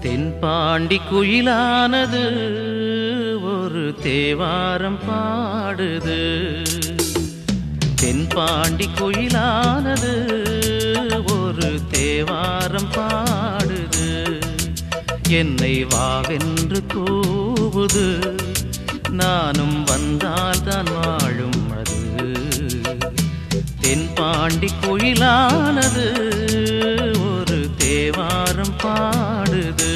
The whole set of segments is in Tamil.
தென்பாண்டி குயிலானது ஒரு தேவாரம் பாடுது தென்பாண்டி குயிலானது ஒரு தேவாரம் பாடுது என்னை வாவென்று கூவுது நானும் வந்தால் தான் வாழும் அது தென்பாண்டி குயிலானது ஒரு தேவாரம் பாடுது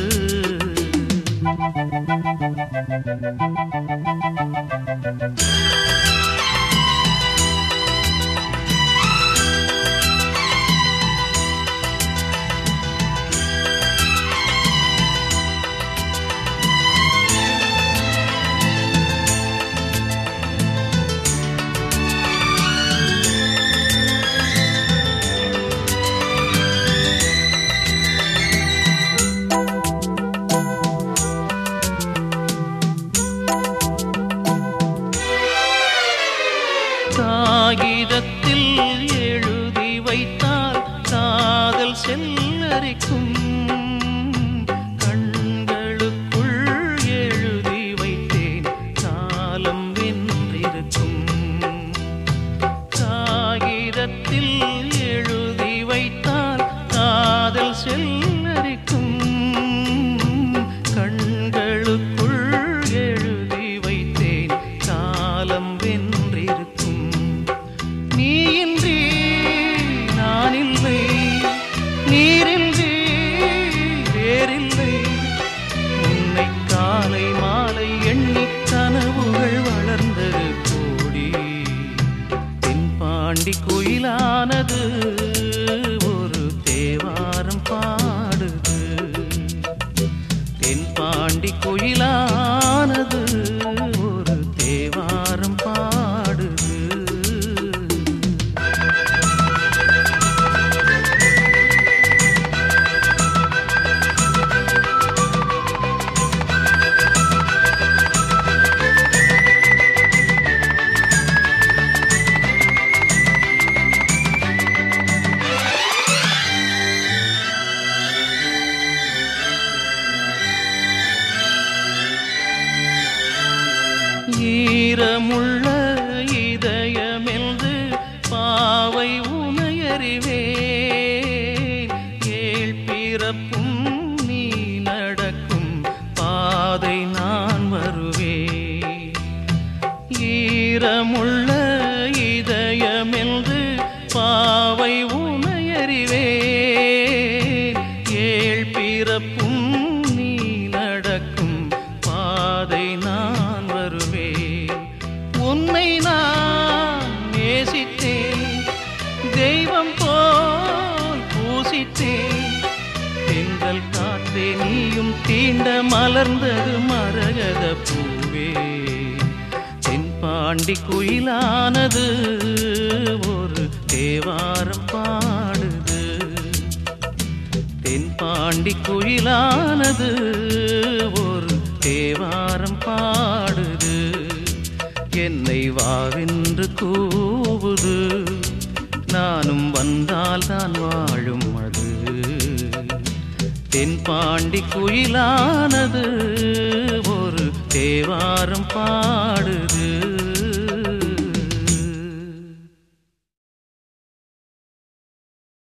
காகிதத்தில் எழுதி வைத்தால் காதல் செல்லரிக்கும் கண்களுக்குள் எழுதி வைத்தேன் காலம் வென்றிருக்கும் காகிதத்தில் எழுதி வைத்தால் காதல் செல்லரிக்கும் கண்களுக்குள் எழுதி வைத்தேன் காலம் வென்றிருக்கும் நீயின்றி நான் இல்லை நீரின்றி வேறில்லை உன்னை காலை மாலை எண்ணி கனவுகள் வளர்ந்தது கூடி தென்பாண்டி குயிலானது ஒரு தேவாரம் பாடுது தென்பாண்டி குயிலானது ஒரு தேவாரம் பாடுது ஈரமுள்ள இதயமென்று பாவை உனையறிவே ஏழ் பிறப்பும் நீ நடக்கும் பாதை நான் வருவேன் ஈரமுள்ள இதயமென்று பாவை உனையறிவே ஏழ் பிறப்பும் நீ நடக்கும் பாதை நான் வருவேன் உன்னை நான் நேசித்தேன் தெய்வம் போல் பூசித்தேன் தென்றல் காற்றே நீயும் தீண்ட மலர்ந்தது மரகத பூவே தென்பாண்டி குயிலானது ஒரு தேவாரம் பாடுது தென்பாண்டி குயிலானது ஒரு தேவாரம் பாடுது என்னை வாவென்று கூவுது நானும் வந்தால் தான் வாழும் அது தென்பாண்டி குயிலானது ஒரு தேவாரம் பா